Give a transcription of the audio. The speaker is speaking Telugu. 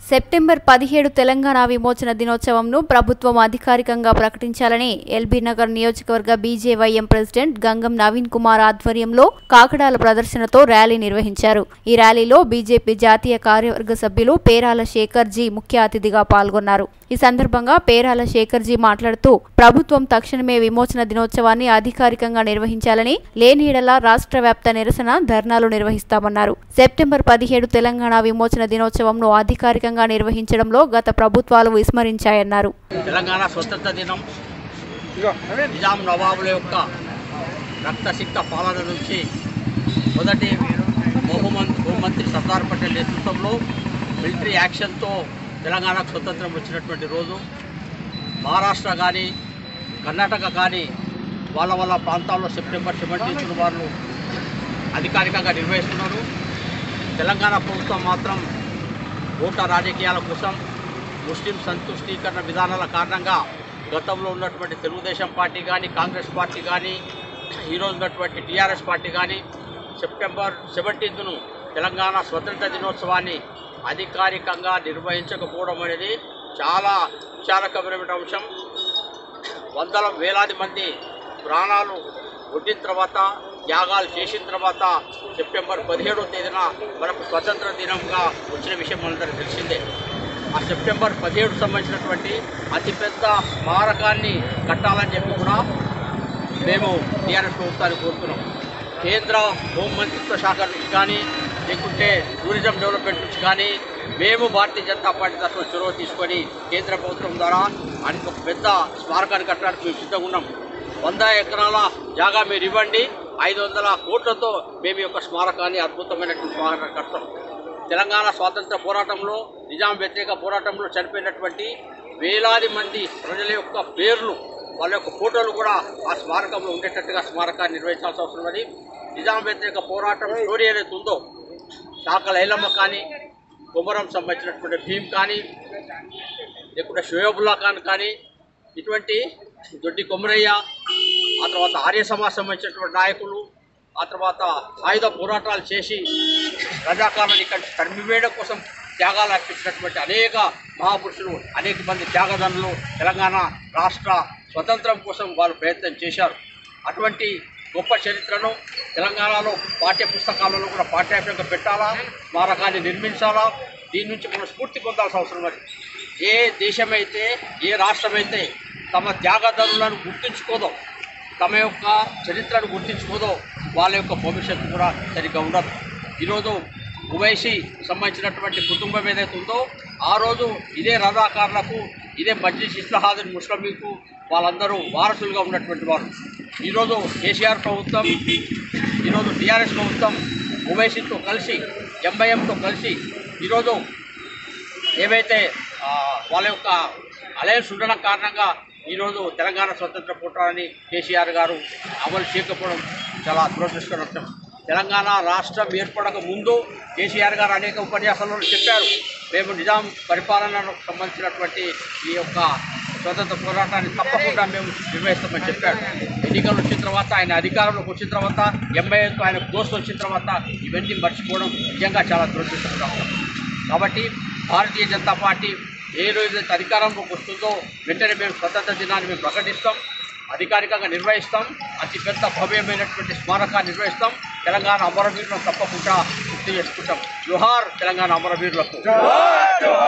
సెప్టెంబర్ పదిహేడు తెలంగాణ విమోచన దినోత్సవంను ప్రభుత్వం అధికారికంగా ప్రకటించాలని ఎల్బీ నగర్ నియోజకవర్గ బీజేవైఎం ప్రెసిడెంట్ గంగం నవీన్ కుమార్ ఆధ్వర్యంలో కాకడాల ప్రదర్శనతో ర్యాలీ నిర్వహించారు ఈ ర్యాలీలో బీజేపీ జాతీయ కార్యవర్గ సభ్యులు పేరాల శేఖర్జీ ముఖ్య అతిథిగా పాల్గొన్నారు ఈ సందర్భంగా పేరాల శేఖర్జీ మాట్లాడుతూ ప్రభుత్వం తక్షణమే విమోచన దినోత్సవాన్ని అధికారికంగా నిర్వహించాలని లేనియడల రాష్ట్ర వ్యాప్త నిరసన ధర్నాలు నిర్వహిస్తామన్నారు సెప్టెంబర్ పదిహేడు తెలంగాణ విమోచన దినోత్సవంను అధికారికంగా నిర్వహించడంలో గత ప్రభుత్వాలు విస్మరించాయన్నారు తెలంగాణ స్వతంత్ర దినం నిజాం నవాబుల యొక్క రక్తసిక్త పాలన నుంచి మొదటి బహుమంత్రి హోంమంత్రి సర్దార్ పటేల్ నేతృత్వంలో మిలిటరీ యాక్షన్తో తెలంగాణకు స్వతంత్రం వచ్చినటువంటి రోజు మహారాష్ట్ర కానీ కర్ణాటక కానీ వాళ్ళ వాళ్ళ ప్రాంతాల్లో సెప్టెంబర్ సెవెంటీన్త్ వాళ్ళు అధికారికంగా నిర్వహిస్తున్నారు తెలంగాణ ప్రభుత్వం మాత్రం ఓట్ల రాజకీయాల కోసం ముస్లిం సంతుష్టీకరణ విధానాల కారణంగా గతంలో ఉన్నటువంటి తెలుగుదేశం పార్టీ కానీ కాంగ్రెస్ పార్టీ కానీ ఈరోజు ఉన్నటువంటి టీఆర్ఎస్ పార్టీ కానీ సెప్టెంబర్ సెవెంటీన్త్ను తెలంగాణ స్వతంత్ర దినోత్సవాన్ని అధికారికంగా నిర్వహించకపోవడం అనేది చాలా విచారకరమైన అంశం వందల వేలాది మంది ప్రాణాలు ఒడ్డిన తర్వాత త్యాగాలు చేసిన తర్వాత సెప్టెంబర్ పదిహేడవ తేదీన మనకు స్వతంత్ర దినంగా వచ్చిన విషయం మనందరికీ తెలిసిందే ఆ సెప్టెంబర్ పదిహేడు సంబంధించినటువంటి అతిపెద్ద స్మారకాన్ని కట్టాలని చెప్పి కూడా మేము టీఆర్ఎస్ ప్రభుత్వాన్ని కోరుతున్నాం కేంద్ర హోంమంత్రిత్వ శాఖ నుంచి కానీ లేకుంటే టూరిజం డెవలప్మెంట్ నుంచి కానీ మేము భారతీయ జనతా పార్టీ తరఫున చొరవ తీసుకొని కేంద్ర ప్రభుత్వం ద్వారా అని ఒక పెద్ద స్మారకాన్ని కట్టడానికి మేము సిద్ధంగా ఉన్నాం వంద ఎకరాల జాగా మీరు ఇవ్వండి ఐదు వందల కోట్లతో మేము ఈ యొక్క స్మారకాన్ని అద్భుతమైనటువంటి స్మారకాన్ని కడతాం తెలంగాణ స్వాతంత్ర పోరాటంలో నిజాం వ్యతిరేక పోరాటంలో చనిపోయినటువంటి వేలాది మంది ప్రజల యొక్క పేర్లు వాళ్ళ యొక్క ఫోటోలు కూడా ఆ స్మారకంలో ఉండేటట్టుగా స్మారకాన్ని నిర్వహించాల్సిన అవసరం ఉన్నది నిజాం వ్యతిరేక పోరాటం స్టోరీ ఏదైతే ఉందో శాఖల ఐలమ్మ కానీ కుమరం సంబంధించినటువంటి భీమ్ కానీ లేకుంటే షోయబుల్లా ఖాన్ కానీ ఇటువంటి దొడ్డి కొమరయ్య ఆ తర్వాత ఆర్య సమాజ్ సంబంధించినటువంటి నాయకులు ఆ తర్వాత ఆయుధ పోరాటాలు చేసి ప్రజాకారాన్ని ఇక్కడ తరిమివేయడం కోసం త్యాగాలు అర్పించినటువంటి అనేక మహాపురుషులు అనేక మంది త్యాగదనులు తెలంగాణ రాష్ట్ర స్వతంత్రం కోసం వాళ్ళు ప్రయత్నం చేశారు అటువంటి గొప్ప చరిత్రను తెలంగాణలో పాఠ్య పుస్తకాలలో కూడా పాఠ్యాంశంగా పెట్టాలా స్మారకాన్ని నిర్మించాలా దీని నుంచి మనం స్ఫూర్తి పొందాల్సిన అవసరం ఉంది ఏ దేశమైతే ఏ రాష్ట్రమైతే తమ త్యాగదనులను గుర్తించుకోదో తమ యొక్క చరిత్రను గుర్తించుకోదో వాళ్ళ యొక్క భవిష్యత్తు కూడా సరిగ్గా ఉండదు ఈరోజు ఉవైసీ సంబంధించినటువంటి కుటుంబం ఏదైతే ఉందో ఆ రోజు ఇదే రథాకారులకు ఇదే మజ్లిస్ ఇస్లాహాదుల్ ముస్లింకు వాళ్ళందరూ వారసులుగా ఉన్నటువంటి వారు ఈరోజు కేసీఆర్ ప్రభుత్వం ఈరోజు టీఆర్ఎస్ ప్రభుత్వం ఉవైసీతో కలిసి ఎంఐఎంతో కలిసి ఈరోజు ఏవైతే ఆ, వాళ్ళ యొక్క అలయన్స్ ఉండడం కారణంగా ఈరోజు తెలంగాణ స్వతంత్ర పోరాటాన్ని కేసీఆర్ గారు అమలు చేయకపోవడం చాలా దురదృష్టకరం తెలంగాణ రాష్ట్రం ఏర్పడక ముందు కేసీఆర్ గారు అనేక ఉపన్యాసాలలో చెప్పారు మేము నిజాం పరిపాలనకు సంబంధించినటువంటి ఈ యొక్క స్వతంత్ర పోరాటాన్ని తప్పకుండా మేము నిర్వహిస్తామని చెప్పాడు ఎన్నికలు వచ్చిన తర్వాత ఆయన అధికారంలోకి వచ్చిన తర్వాత ఎంఐఏతో ఆయన దోస్తు వచ్చిన తర్వాత ఇవన్నీ మర్చిపోవడం నిజంగా చాలా దురదృష్టకరం కాబట్టి భారతీయ జనతా పార్టీ ఏ రోజైతే అధికారంలోకి వస్తుందో వెంటనే మేము స్వతంత్ర దినాన్ని మేము ప్రకటిస్తాం అధికారికంగా నిర్వహిస్తాం అతిపెద్ద భవ్యమైనటువంటి స్మారకాన్ని నిర్వహిస్తాం తెలంగాణ అమరవీరులను తప్పకుండా గుర్తు చేసుకుంటాం జోహార్ తెలంగాణ అమరవీరులకు